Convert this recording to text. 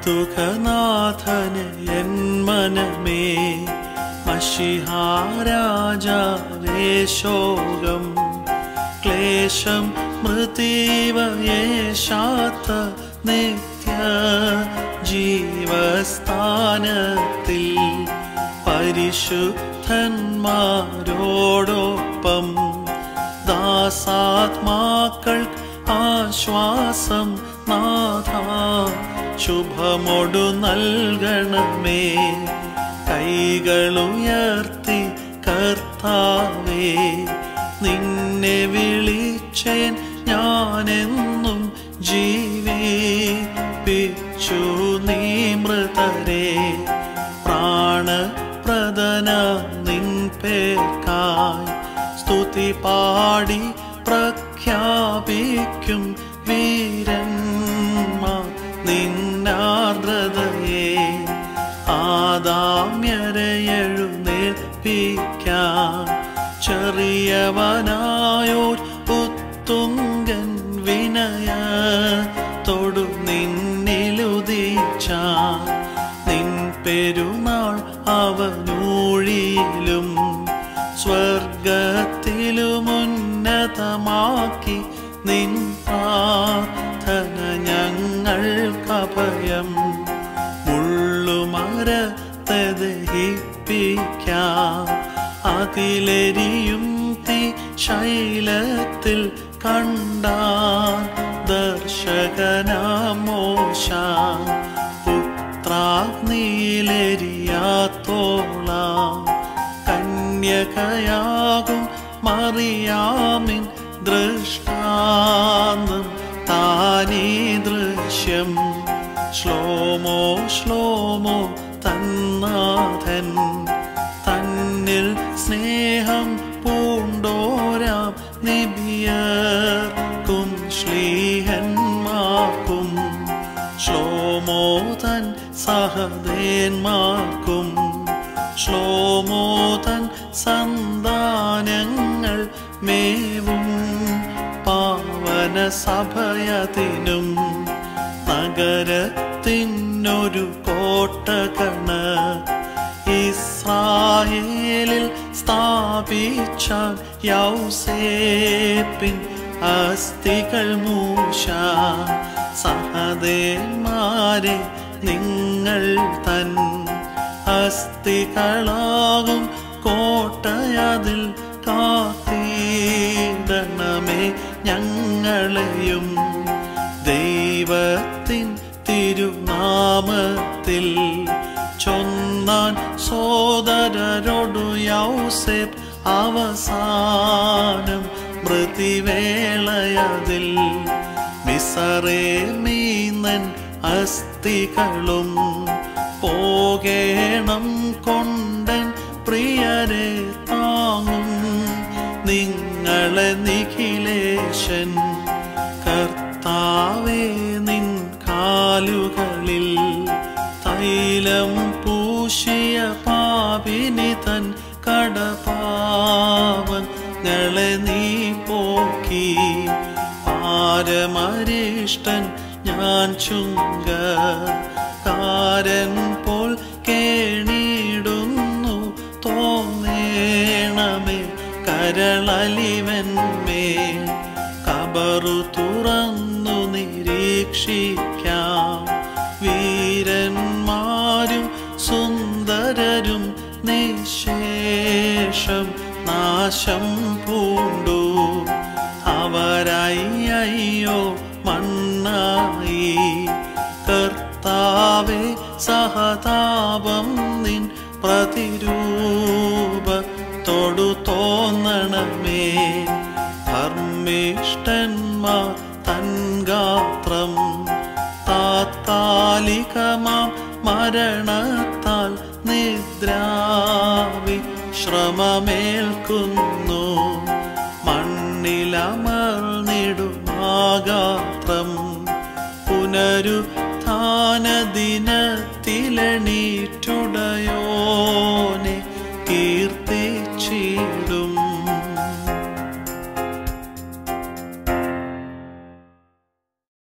ദുഃഖനാഥന് N മനമേ മഷിഹാരാജാവേ ശോകം ക്ലേശം മൃതീവയേശാത്ത നിത്യ ജീവസ്ഥാനത്തിൽ പരിശുദ്ധന്മാരോടൊപ്പം ദാസാത്മാക്കൾ ആശ്വാസം നാഥ ശുഭമൊടു നൽകണമേ കൈകളുയർത്തി കർത്താവേ നിന്നെ വിളിച്ചേൻ ഞാനെന്നും ജീവിപ്പിച്ചു നീ മൃതരെ പ്രാണപ്രദന നിൻ പേർക്കായി സ്തുതി പാടി പ്രഖ്യാപിക്കും വീരന്മാർ നിന്നാർദ്രതയെ ആദാമ്യരെ എഴുന്നേൽപ്പിക്കാൻ ചെറിയവനായോർ പുത്തുങ്കൻ വിനയ തൊടു നിന്നിലുദിച്ചാൻ നിൻ പെരുന്നാൾ അവനൂഴിയിലും സ്വർഗത്തിലുമുന്നതമാക്കി നിൻ പ്രാർത്ഥന ഞങ്ങൾക്കഭയം മുള്ളുമരത്തെ ദഹിപ്പിക്കാം അതിലെരിയും തീ ശൈലത്തിൽ കണ്ടാൻ ദർശകനാമോശ പുത്രാഗ്നിയിലെരിയാത്തോളാം കന്യകയാകും മറിയാമിൻ ദൃഷ്ടാന്തം താനീ ദൃശ്യം ശ്ലോമോ ശ്ലോമോ തന്നാഥൻ തന്നിൽ സ്നേഹം പൂണ്ടോരാം നിബിയർക്കും ശ്ലീഹന്മാർക്കും ശ്ലോമോ തൻ സഹദേന്മാർക്കും ശ്ലോമോ തൻ സന്താനങ്ങൾ മേവും പാവന സഭയതിനും നഗരത്തിനൊരു കോട്ടകണ ഇസ്രായേലിൽ സ്ഥാപിച്ച യൗസേപ്പിൻ അസ്ഥികൾ മൂശ സഹദേന്മാരെ നിങ്ങൾ തൻ അസ്ഥികളാകും കോട്ടയതിൽ കാത്തിടണമേ ഞങ്ങളെയും ദൈവത്തിൻ തിരുനാമത്തിൽ ചൊന്നാൻ സോദരരോടു യൗസേപ്പ് അവസാനം മൃതിവേളയതിൽ മിസറേ മീനൻ അസ്ഥികളും പോകേണം കൊണ്ടൻ പ്രിയരെ താങ്ങും നിങ്ങളെ നിഖിലേശൻ കർത്താവേ നിൻ കാലുകളിൽ തൈലം പൂശിയ പാപിനി തൻ കടപാവങ്ങളെ നീ പോക്കി പാരമരിഷ്ടൻ ഞാൻ ചുങ്ക കാരൻ പോൽ കേണിടുന്നു തോന്നേണമേ കരളലിവന്മേൽ കബറു തുറന്നു നിരീക്ഷിക്കാം വീരന്മാരും സുന്ദരരും നിശേഷം നാശം പൂണ്ടു അവരായി അയ്യോ മണ്ണായി കർത്താവെ സഹതാപം നിൻ പ്രതിരൂപ തൊടു തോന്നണമേ ധർമ്മിഷ്ടന്മാർ തൻ ഗാത്രം താത്താലികമാം മരണത്താൽ നിദ്രാവി ശ്രമമേൽക്കുന്നു മണ്ണിലമർന്നിടുമാഗാത്രം പുനരുത്ഥാനദിനത്തിലണീറ്റുടയോനെ കീർത്തിച്ചിടും